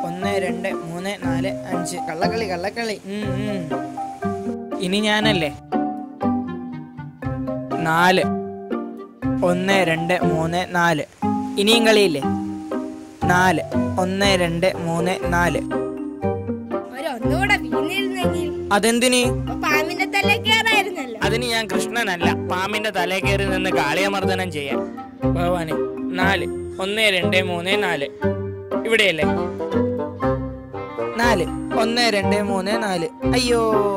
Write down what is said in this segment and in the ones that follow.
ഒന്ന് രണ്ട് മൂന്ന് നാല് അഞ്ച് കള്ളക്കളി കള്ളക്കളി ഉം, ഉം. ഇനി ഞാനല്ലേ നാല് ഒന്ന് രണ്ട് മൂന്ന് നാല് ഇനിയും കളിയില്ലേ നാല് ഒന്ന് രണ്ട് മൂന്ന് നാല് ഒരൊന്നുകൂടെ വീണിരുന്നെങ്കിൽ അതെന്തിന് അപ്പൊ പാമ്പിന്റെ തല കയറായിരുന്നല്ലോ അതിന് ഞാൻ കൃഷ്ണനല്ല പാമ്പിന്റെ തലേ കയറി നിന്ന് കാളിയമർദ്ദനം ചെയ്യാൻ ഭഗവാനെ നാല് ഒന്ന് രണ്ട് മൂന്ന് നാല് ഇവിടെയല്ലേ നാല് ഒന്ന് രണ്ട് മൂന്ന് നാല് അയ്യോ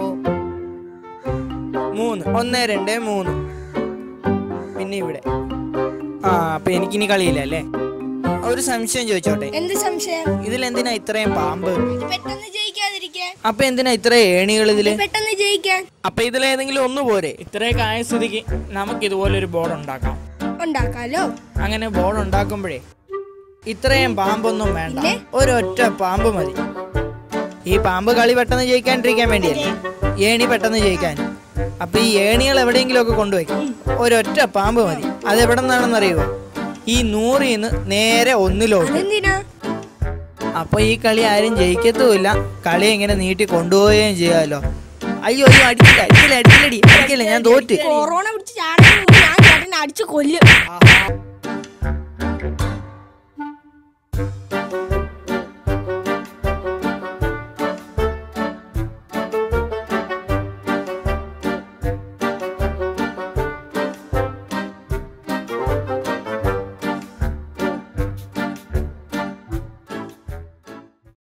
മൂന്ന് ഒന്ന് രണ്ട് മൂന്ന് പിന്നെ ഇവിടെ ആ അപ്പൊ എനിക്കിനി കളിയില്ല അല്ലേ ഒരു സംശയം ചോദിച്ചോട്ടെ എന്ത് സംശയം ഇതിലെന്തിനാ ഇത്രയും പാമ്പ് ഇത് പെട്ടെന്ന് ജയിക്കാതിരിക്കാൻ അപ്പൊ എന്തിനാ ഇത്രയും ഏണികൾ ഇതില് പെട്ടെന്ന് ജയിക്കാൻ അപ്പൊ ഇതിലേതെങ്കിലും ഒന്ന് പോരെ ഇത്രയൊക്കെ ആയ സ്ഥിതിക്ക് നമുക്ക് ഇതുപോലെ ഒരു ബോർഡ് ഉണ്ടാക്കാം ഉണ്ടാക്കാലോ അങ്ങനെ ബോർഡ് ഉണ്ടാക്കുമ്പോഴേ ഇത്രയും പാമ്പൊന്നും വേണ്ട ഒരൊറ്റ പാമ്പ് മതി ഈ പാമ്പ് കളി പെട്ടെന്ന് ജയിക്കാണ്ടിരിക്കാൻ വേണ്ടിയല്ലേ ഏണി പെട്ടെന്ന് ജയിക്കാൻ അപ്പൊ ഈ ഏണികൾ എവിടെയെങ്കിലും ഒക്കെ കൊണ്ടുവയ്ക്കും ഒരൊറ്റ പാമ്പ് മതി അത് എവിടെ നിന്നാണെന്ന് അറിയുമോ ഈ നൂറിന്ന് നേരെ ഒന്നിലോട്ട് അതെന്തിനാ അപ്പൊ ഈ കളി ആരും ജയിക്കത്തുമില്ല കളി ഇങ്ങനെ നീട്ടി കൊണ്ടുപോവുകയും ചെയ്യാമല്ലോ അയ്യോ അയ്യോ അടിക്കില്ല അടിക്കില്ല അടിക്കില്ലടി അടിക്കില്ല ഞാൻ തോറ്റ് കൊറോണ പിടിച്ച് ചാടുന്നതിന് മുമ്പ് ഞാൻ ചേട്ടനെ അടിച്ചു കൊല്ലും ആഹാ.